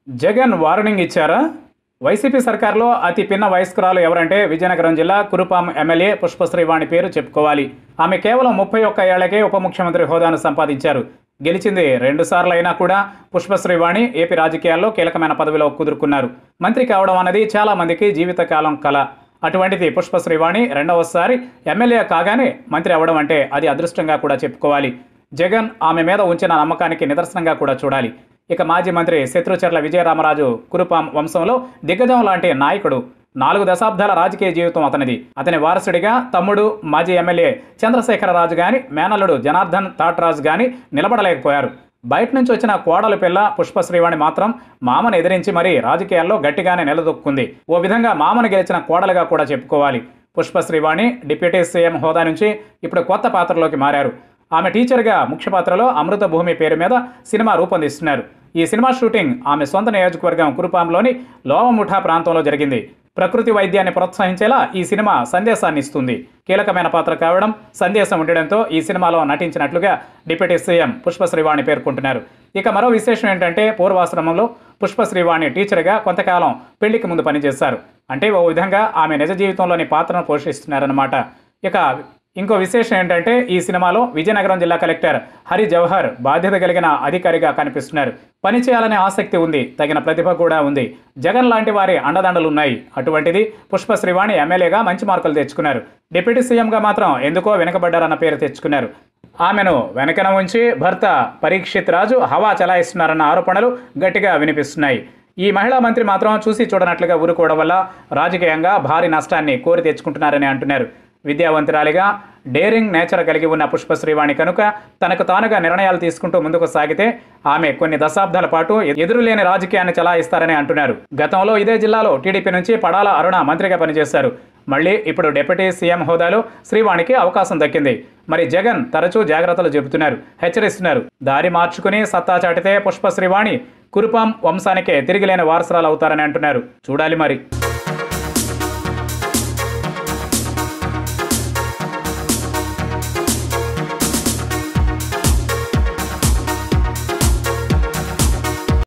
Jagan warning ఇచ్చారా వైసీపీ సర్కార్లో అతి పిన్న వయస్కురాలు ఎవరంటే విజయనగరం జిల్లా కురుపాం ఎమ్మెల్యే పుష్పశ్రీవాణి పేరు చెప్పుకోవాలి ఆమె కేవలం ముప్పై ఒక్క ఏళ్లకే ఉప ముఖ్యమంత్రి హోదాను సంపాదించారు గెలిచింది రెండు సార్లు అయినా కూడా పుష్పశ్రీవాణి ఏపీ రాజకీయాల్లో కీలకమైన పదవిలో కుదురుకున్నారు మంత్రి కావడం అన్నది చాలా మందికి జీవితకాలం కళ అటువంటిది పుష్పశ్రీవాణి రెండవసారి ఎమ్మెల్యే కాగానే మంత్రి అవ్వడం అంటే అది అదృష్టంగా కూడా చెప్పుకోవాలి జగన్ ఆమె మీద ఉంచిన నమ్మకానికి నిదర్శనంగా కూడా చూడాలి ఇక మాజీ మంత్రి శత్రుచర్ల విజయరామరాజు కురుపాం వంశంలో దిగ్గజం లాంటి నాయకుడు నాలుగు దశాబ్దాల రాజకీయ జీవితం అతనిది అతని వారసుడిగా తమ్ముడు మాజీ ఎమ్మెల్యే చంద్రశేఖరరాజు గాని మేనల్లుడు జనార్దన్ తాట్రాజు గాని నిలబడలేకపోయారు బయట నుంచి వచ్చిన కోడలు పిల్ల పుష్పశ్రీవాణి మాత్రం మామను ఎదిరించి మరీ రాజకీయాల్లో గట్టిగానే నిలదొక్కుంది ఓ విధంగా మామను గెలిచిన కోడలుగా కూడా చెప్పుకోవాలి పుష్పశ్రీవాణి డిప్యూటీ సీఎం హోదా నుంచి ఇప్పుడు కొత్త పాత్రలోకి మారారు ఆమె టీచర్గా ముఖ్య పాత్రలో అమృత భూమి పేరు మీద సినిమా రూపొందిస్తున్నారు ఈ సినిమా షూటింగ్ ఆమె సొంత నియోజకవర్గం కురుపాంలోని లోవముఠా ప్రాంతంలో జరిగింది ప్రకృతి వైద్యాన్ని ప్రోత్సహించేలా ఈ సినిమా సందేశాన్ని ఇస్తుంది కీలకమైన పాత్ర కావడం సందేశం ఉండడంతో ఈ సినిమాలో నటించినట్లుగా డిప్యూటీ సీఎం పుష్పశ్రీవాణి పేర్కొంటున్నారు ఇక మరో విశేషం ఏంటంటే పూర్వాశ్రమంలో పుష్పశ్రీవాణి టీచర్గా కొంతకాలం పెళ్లికి ముందు పనిచేశారు అంటే ఓ విధంగా ఆమె నిజ జీవితంలోని పాత్రను పోషిస్తున్నారన్నమాట ఇక ఇంకో విశేషం ఏంటంటే ఈ సినిమాలో విజయనగరం జిల్లా కలెక్టర్ హరి జవహర్ బాధ్యత కలిగిన అధికారిగా కనిపిస్తున్నారు పని చేయాలనే ఆసక్తి ఉంది తగిన ప్రతిభ కూడా ఉంది జగన్ లాంటి వారి అండదండలు ఉన్నాయి అటువంటిది పుష్ప శ్రీవాణి ఎమ్మెల్యేగా మంచి మార్కులు తెచ్చుకున్నారు డిప్యూటీ సీఎంగా మాత్రం ఎందుకో వెనుకబడ్డారన్న పేరు తెచ్చుకున్నారు ఆమెను వెనకన ఉంచి భర్త పరీక్షిత్ రాజు హవా చలాయిస్తున్నారన్న ఆరోపణలు గట్టిగా వినిపిస్తున్నాయి ఈ మహిళా మంత్రి మాత్రం చూసి చూడనట్లుగా ఊరుకోవడం వల్ల రాజకీయంగా భారీ నష్టాన్ని కోరి తెచ్చుకుంటున్నారని అంటున్నారు విద్యావంతురాలిగా డేరింగ్ నేచర్ కలిగి ఉన్న పుష్పశ్రీవాణి కనుక తనకు తానుగా నిర్ణయాలు తీసుకుంటూ ముందుకు సాగితే ఆమె కొన్ని దశాబ్దాల పాటు ఎదురులేని రాజకీయాన్ని చలాయిస్తారని అంటున్నారు గతంలో ఇదే జిల్లాలో టీడీపీ నుంచి పడాల అరుణ మంత్రిగా పనిచేశారు మళ్ళీ ఇప్పుడు డిప్యూటీ సీఎం హోదాలో శ్రీవాణికి అవకాశం దక్కింది మరి జగన్ తరచూ జాగ్రత్తలు చెబుతున్నారు హెచ్చరిస్తున్నారు దారి మార్చుకుని సత్తా చాటితే పుష్ప శ్రీవాణి కురుపాం వంశానికే తిరిగిలేని వారసురాలు అవుతారని అంటున్నారు చూడాలి మరి